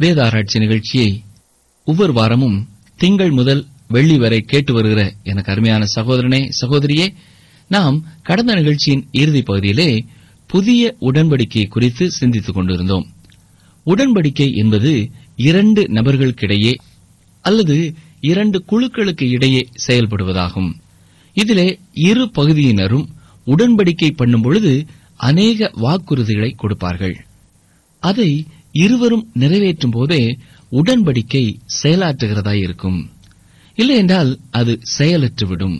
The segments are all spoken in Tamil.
வேதாராய்ச்சி நிகழ்ச்சியை ஒவ்வொரு வாரமும் திங்கள் முதல் வெள்ளி வரை கேட்டு வருகிற எனக்கு அருமையான சகோதரனே சகோதரியே நாம் கடந்த நிகழ்ச்சியின் இறுதிப் பகுதியிலே புதிய உடன்படிக்கை குறித்து சிந்தித்துக் கொண்டிருந்தோம் உடன்படிக்கை என்பது இரண்டு நபர்களுக்கிடையே அல்லது இரண்டு குழுக்களுக்கு இடையே செயல்படுவதாகும் இதிலே இரு பகுதியினரும் உடன்படிக்கை பண்ணும் பொழுது அநேக வாக்குறுதிகளை கொடுப்பார்கள் அதை இருவரும் நிறைவேற்றும் போதே உடன்படிக்கை செயலாற்றுகிறதாய் இருக்கும் இல்லையென்றால் அது செயலற்றுவிடும்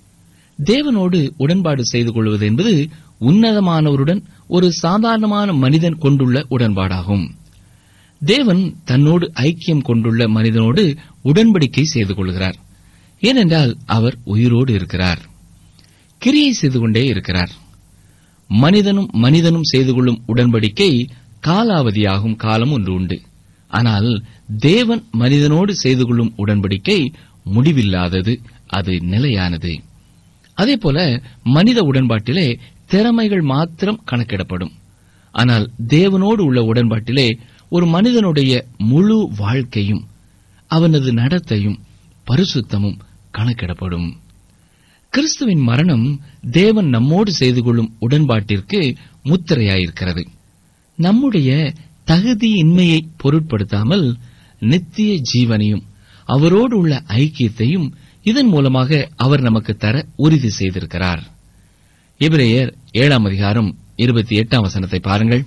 தேவனோடு உடன்பாடு செய்து கொள்வது என்பது உன்னதமானவருடன் ஒரு சாதாரணமான மனிதன் கொண்டுள்ள உடன்பாடாகும் தேவன் தன்னோடு ஐக்கியம் கொண்டுள்ள மனிதனோடு உடன்படிக்கை செய்து கொள்கிறார் ஏனென்றால் அவர் உயிரோடு இருக்கிறார் கிரியை செய்து கொண்டே இருக்கிறார் மனிதனும் மனிதனும் செய்து கொள்ளும் உடன்படிக்கை காலாவதியாகும் காலம் ஒன்று உண்டு ஆனால் தேவன் மனிதனோடு செய்து கொள்ளும் உடன்படிக்கை முடிவில்லாதது அது நிலையானது அதேபோல மனித உடன்பாட்டிலே திறமைகள் மாத்திரம் கணக்கிடப்படும் ஆனால் தேவனோடு உள்ள உடன்பாட்டிலே ஒரு மனிதனுடைய முழு வாழ்க்கையும் அவனது நடத்தையும் பரிசுத்தமும் கணக்கிடப்படும் கிறிஸ்துவின் மரணம் தேவன் நம்மோடு செய்து கொள்ளும் உடன்பாட்டிற்கு முத்திரையாயிருக்கிறது நம்முடைய தகுதியின்மையை பொருட்படுத்தாமல் நித்திய ஜீவனையும் அவரோடு உள்ள ஐக்கியத்தையும் இதன் மூலமாக அவர் நமக்கு தர உறுதி செய்திருக்கிறார் எபிரேயர் ஏழாம் அதிகாரம் இருபத்தி எட்டாம் வசனத்தை பாருங்கள்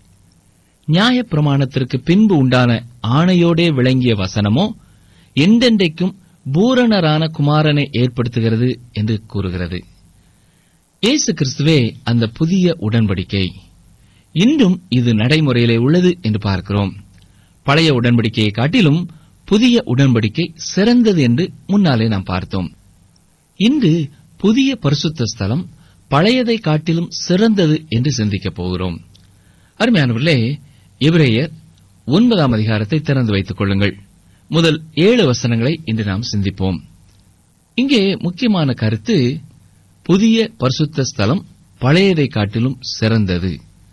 நியாயப் பிரமாணத்திற்கு பின்பு உண்டான ஆணையோடே விளங்கிய வசனமோ எந்தெண்டைக்கும் பூரணரான குமாரனை ஏற்படுத்துகிறது என்று கூறுகிறது இயேசு கிறிஸ்துவே அந்த புதிய உடன்படிக்கை இன்றும் இது நடைமுறையிலே உள்ளது என்று பார்க்கிறோம் பழைய உடன்படிக்கையை காட்டிலும் புதிய உடன்படிக்கை சிறந்தது என்று முன்னாலே நாம் பார்த்தோம் இன்று புதிய பரிசுத்த ஸ்தலம் பழையதை காட்டிலும் சிறந்தது என்று சிந்திக்கப் போகிறோம் அருமையானவர்களே எபிரேயர் ஒன்பதாம் அதிகாரத்தை திறந்து வைத்துக் கொள்ளுங்கள் முதல் ஏழு வசனங்களை இன்று நாம் சிந்திப்போம் இங்கே முக்கியமான கருத்து புதிய பரிசுத்த ஸ்தலம் பழையதை காட்டிலும் சிறந்தது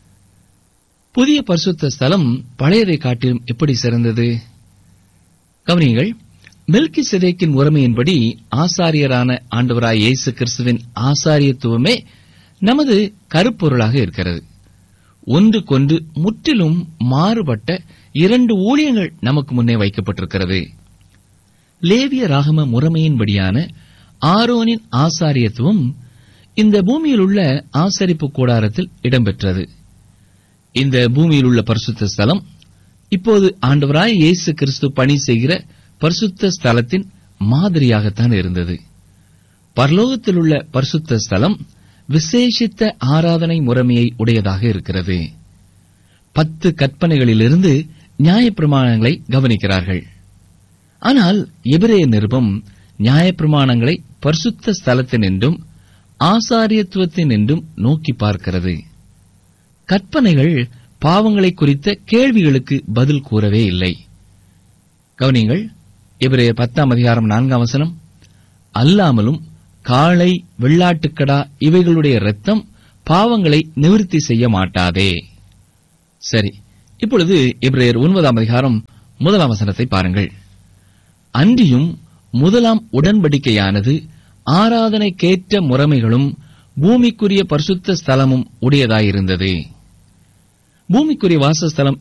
புதிய பரிசுத்த ஸ்தலம் பழையதை காட்டிலும் எப்படி சிறந்தது கவனியுங்கள் மெல்கி சிதைக்கின் முறைமையின்படி ஆசாரியரான ஆண்டவராய் இயேசு கிறிஸ்துவின் ஆசாரியத்துவமே நமது கருப்பொருளாக இருக்கிறது ஒன்றுக்கொன்று முற்றிலும் மாறுபட்ட இரண்டு ஊழியங்கள் நமக்கு முன்னே வைக்கப்பட்டிருக்கிறது லேவிய ராகம முறைமையின்படியான ஆரோனின் ஆசாரியத்துவம் இந்த பூமியில் உள்ள ஆசரிப்பு கூடாரத்தில் இடம்பெற்றது இந்த பூமியில் உள்ள பரிசுத்த ஸ்தலம் இப்போது ஆண்டவராய் இயேசு கிறிஸ்து பணி செய்கிற பரிசுத்த ஸ்தலத்தின் மாதிரியாகத்தான் இருந்தது பரலோகத்தில் உள்ள பரிசுத்த ஸ்தலம் விசேஷித்த ஆராதனை முறைமையை உடையதாக இருக்கிறது பத்து கற்பனைகளிலிருந்து நியாயப்பிரமாணங்களை கவனிக்கிறார்கள் ஆனால் எபிரேய நிருபம் நியாயப்பிரமாணங்களை பரிசுத்த ஸ்தலத்தின் என்றும் ஆசாரியத்துவத்தின் என்றும் நோக்கி பார்க்கிறது கற்பனைகள் பாவங்களை குறித்த கேள்விகளுக்கு பதில் கூறவே இல்லை கவனிங்கள் எபிரேயர் பத்தாம் அதிகாரம் நான்காம் வசனம் அல்லாமலும் காளை வெள்ளாட்டுக்கடா இவைகளுடைய இரத்தம் பாவங்களை நிவிருத்தி செய்ய மாட்டாதே சரி இப்பொழுது எபிரேயர் ஒன்பதாம் அதிகாரம் முதலாம் வசனத்தை பாருங்கள் அன்றியும் முதலாம் உடன்படிக்கையானது ஆராதனைக்கேற்ற முறைமைகளும் பூமிக்குரிய பரிசுத்த ஸ்தலமும் உடையதாயிருந்தது பூமிக்குரிய வாசஸ்தலம்